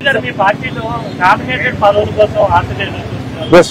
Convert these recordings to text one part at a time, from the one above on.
Sir మీ పార్టీలో nominated పదవుల కోసం ఆశలేదు Yes.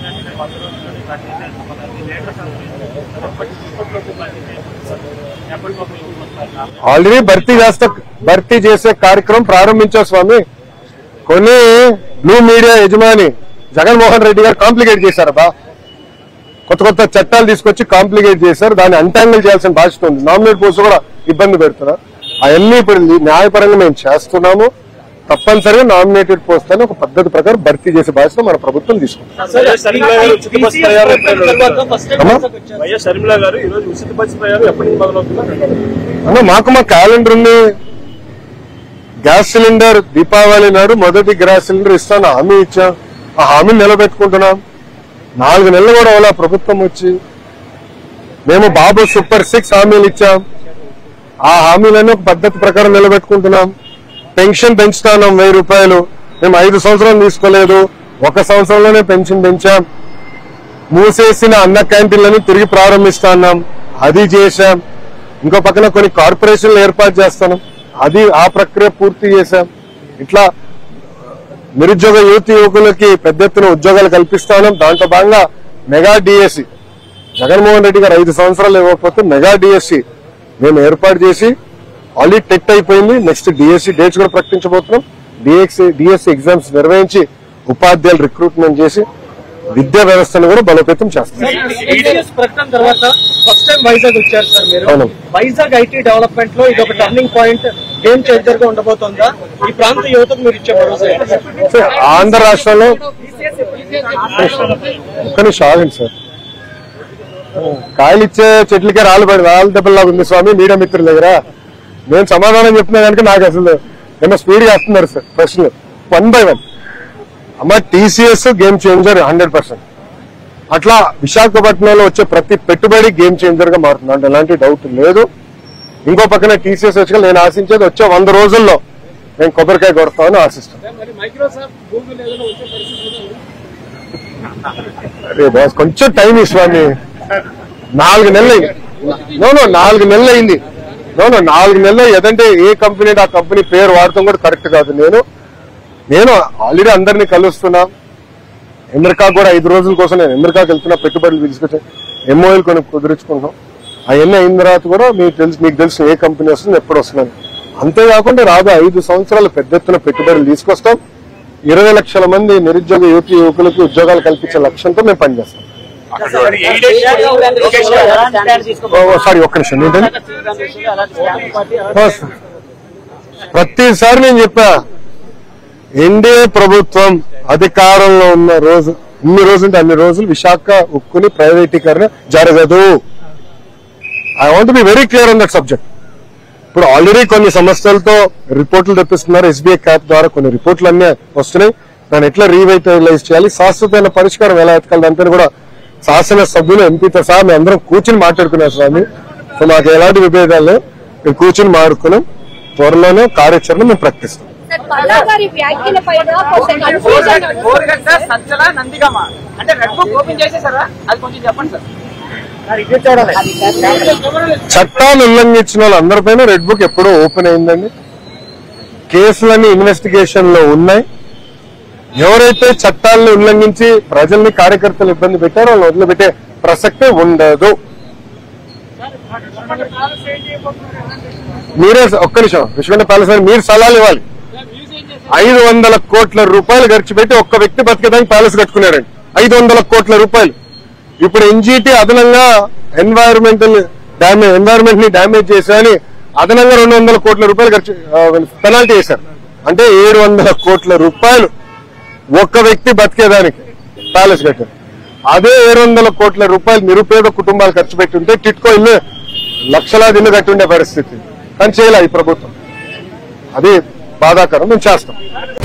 ఆల్రెడీ భర్తీ చేస్తా భర్తీ చేసే కార్యక్రమం ప్రారంభించాం స్వామి కొన్ని బ్లూ మీడియా యజమాని జగన్మోహన్ రెడ్డి గారు కాంప్లికేట్ చేశారబ్బా కొత్త కొత్త చట్టాలు తీసుకొచ్చి కాంప్లికేట్ చేశారు దాన్ని అంటాంగిల్ చేయాల్సిన బాధ్యత ఉంది నామినేట్ పోస్ట్ కూడా ఇబ్బంది పెడుతున్నారు అవన్నీ ఇప్పుడు న్యాయపరంగా మేము చేస్తున్నాము తప్పనిసరిగా నామినేటెడ్ పోస్ట్ అని ఒక పద్ధతి ప్రకారం భర్తీ చేసే బాధ్యత మన ప్రభుత్వం తీసుకుంది వైఎస్ షర్మిల గారు ఉచిత బస్సు ప్రయాణం ఎప్పుడు అమ్మా? వైఎస్ షర్మిల గారు ఈ రోజు ఉచిత బస్సు ప్రయాణం ఎప్పటి నుంచి మొదలవుతున్నారు అన్న మాకు మా క్యాలెండర్ ఉంది గ్యాస్ సిలిండర్ దీపావళి నాడు మొదటి గ్యాస్ సిలిండర్ ఇస్తాను హామీ ఇచ్చాం ఆ హామీని నిలబెట్టుకుంటున్నాం నాలుగు నెలలు కూడా అలా ప్రభుత్వం వచ్చి మేము బాబు సూపర్ సిక్స్ హామీలు ఇచ్చాం ఆ హామీలన్నీ ఒక పద్ధతి ప్రకారం నిలబెట్టుకుంటున్నాం పెన్షన్ పెంచుతున్నాం వెయ్యి రూపాయలు మేము ఐదు సంవత్సరాలు తీసుకోలేదు ఒక సంవత్సరంలోనే పెన్షన్ పెంచాం మూసేసిన అన్న క్యాంటీన్లను తిరిగి ప్రారంభిస్తున్నాం అది చేశాం ఇంకో పక్కన కొన్ని కార్పొరేషన్లు ఏర్పాటు చేస్తాను అది ఆ ప్రక్రియ పూర్తి చేశాం ఇట్లా నిరుద్యోగ యువతి యువకులకి పెద్ద ఎత్తున ఉద్యోగాలు కల్పిస్తాను దాంట్లో భాగంగా మెగా డిఎస్సి జగన్మోహన్ రెడ్డి గారు ఐదు సంవత్సరాలు ఇవ్వకపోతే మెగా డిఎస్సి మేము ఏర్పాటు చేసి ఆల్రెడీ టెట్ అయిపోయింది నెక్స్ట్ డిఎస్సి డేట్స్ కూడా ప్రకటించబోతున్నాం డిఎక్సి డిఎస్సి ఎగ్జామ్స్ నిర్వహించి ఉపాధ్యాయులు రిక్రూట్మెంట్ చేసి విద్యా వ్యవస్థను కూడా బలోపేతం చేస్తాం టీడీఎస్ ప్రకటన తర్వాత ఫస్ట్ టైం వైజాగ్ వచ్చారు సార్ మీరు అవును. వైజాగ్ ఐటీ డెవలప్మెంట్ లో ఇది ఒక టర్నింగ్ పాయింట్ గేమ్ చేంజర్ గా ఉండబోతోందా ఈ ప్రాంత యువతకు మీరు ఇచ్చే భరోసా ఏంటి? సో ఆంధ్ర రాష్ట్రంలో ఒక్క నిమిషం ఆగండి సార్ కాయలు ఇచ్చే చెట్లకే రాళ్ళు పడి రాళ్ళ దెబ్బలాగా ఉంది స్వామి మీడియా మిత్రుల దగ్గర నేను సమాధానం చెప్తున్నా కనుక నాకు అసలు ఏమో స్పీడ్ గా వస్తున్నారు సార్ ప్రశ్నలు వన్ బై వన్ అమ్మ TCS game changer hundred percent అట్లా విశాఖపట్నంలో వచ్చే ప్రతి పెట్టుబడి గేమ్ చేంజర్ గా మారుతుంది అంటే ఎలాంటి డౌట్ లేదు ఇంకో పక్కన టీసీఎస్ వచ్చి నేను ఆశించేది వచ్చే వంద రోజుల్లో నేను కొబ్బరికాయ కొడతామని ఆశిస్తాను అరే బాస్ కొంచెం టైం ఈ స్వామి నాలుగు నెలలు అయింది నో నో నాలుగు నెలలు అయింది నో నో నాలుగు నెలలు ఏదంటే ఏ కంపెనీ ఆ కంపెనీ పేరు వాడటం కూడా కరెక్ట్ కాదు నేను నేను ఆల్రెడీ అందరినీ కలుస్తున్నా అమెరికా కూడా ఐదు రోజుల కోసం నేను అమెరికాకి వెళ్తున్నా పెట్టుబడులు తీసుకొచ్చి ఎంఓఎల్ కొన్ని కుదుర్చుకుంటున్నాం అవన్నీ అయిన తర్వాత కూడా మీకు తెలుసు మీకు తెలుసు ఏ కంపెనీ వస్తుంది ఎప్పుడు వస్తుందని అంతేకాకుండా రాబోయే ఐదు సంవత్సరాలు పెద్ద ఎత్తున పెట్టుబడులు తీసుకొస్తాం ఇరవై లక్షల మంది నిరుద్యోగ యువతి యువకులకు ఉద్యోగాలు కల్పించే లక్ష్యంతో మేము పనిచేస్తాం సారీ ఒక్క నిమిషం ఏంటంటే ఓ, సార్. ప్రతిసారి నేను చెప్పా ఎన్డీఏ ప్రభుత్వం అధికారంలో ఉన్న రోజు ఇన్ని రోజులు అన్ని రోజులు విశాఖ ఉక్కుని ప్రైవేటీకరణ జరగదు I want be very clear on that subject ఇప్పుడు ఆల్రెడీ కొన్ని సంస్థలతో రిపోర్ట్లు తెప్పిస్తున్నారు ఎస్బీఐ క్యాప్ ద్వారా కొన్ని రిపోర్ట్లు అన్నీ వస్తున్నాయి దాన్ని ఎట్లా రీవైటలైజ్ చేయాలి శాశ్వతమైన పరిష్కారం ఎలా ఎతకాలి దాంతో కూడా శాసన సభ్యులు ఎంపీతో సహా మేము అందరం కూర్చుని మాట్లాడుకున్నాం స్వామి సో మాకు ఎలాంటి విభేదాలు లేవు. మేము కూర్చుని మాట్లాడుకున్నాం త్వరలోనే కార్యాచరణ మేము ప్రకటిస్తాం సార్ పల్లా గారి వ్యాఖ్యల పైన కొంచెం కన్ఫ్యూజన్ కోరుగంట సార్ సంచల నందిగమ అంటే రెడ్ బుక్ ఓపెన్ చేసేసారా అది కొంచెం చెప్పండి సార్ చట్టాలు ఉల్లంఘించిన వాళ్ళందరిపైన రెడ్ బుక్ ఎప్పుడో ఓపెన్ అయిందండి కేసులన్నీ ఇన్వెస్టిగేషన్ లో ఉన్నాయి ఎవరైతే చట్టాలను ఉల్లంఘించి ప్రజల్ని కార్యకర్తలు ఇబ్బంది పెట్టారో వాళ్ళు వదిలిపెట్టే ప్రసక్తే ఉండదు మీరే ఒక్క నిమిషం విశ్వన్న ప్యాలెస్ అని మీరు సలహాలు ఇవ్వాలి ఐదు వందల కోట్ల రూపాయలు ఖర్చు పెట్టి ఒక్క వ్యక్తి బతికేదానికి ప్యాలెస్ కట్టుకున్నారండి ఐదు వందల కోట్ల రూపాయలు ఇప్పుడు ఎన్జీటీ అదనంగా ఎన్వైరన్మెంటల్ డ్యామేజ్ ఎన్వైరన్మెంట్ ని డ్యామేజ్ చేశారని అదనంగా రెండు వందల కోట్ల రూపాయలు ఖర్చు పెనాల్టీ చేశారు అంటే ఏడు వందల కోట్ల రూపాయలు ఒక్క వ్యక్తి బతికేదానికి ప్యాలెస్ కట్టారు అదే ఏడు వందల కోట్ల రూపాయలు నిరుపేద కుటుంబాలు ఖర్చు పెట్టుంటే టిట్కో ఇల్లు లక్షలాది ఇల్లు కట్టుండే పరిస్థితి కానీ చేయలే ఈ ప్రభుత్వం అది బాధాకరం మేము చేస్తాం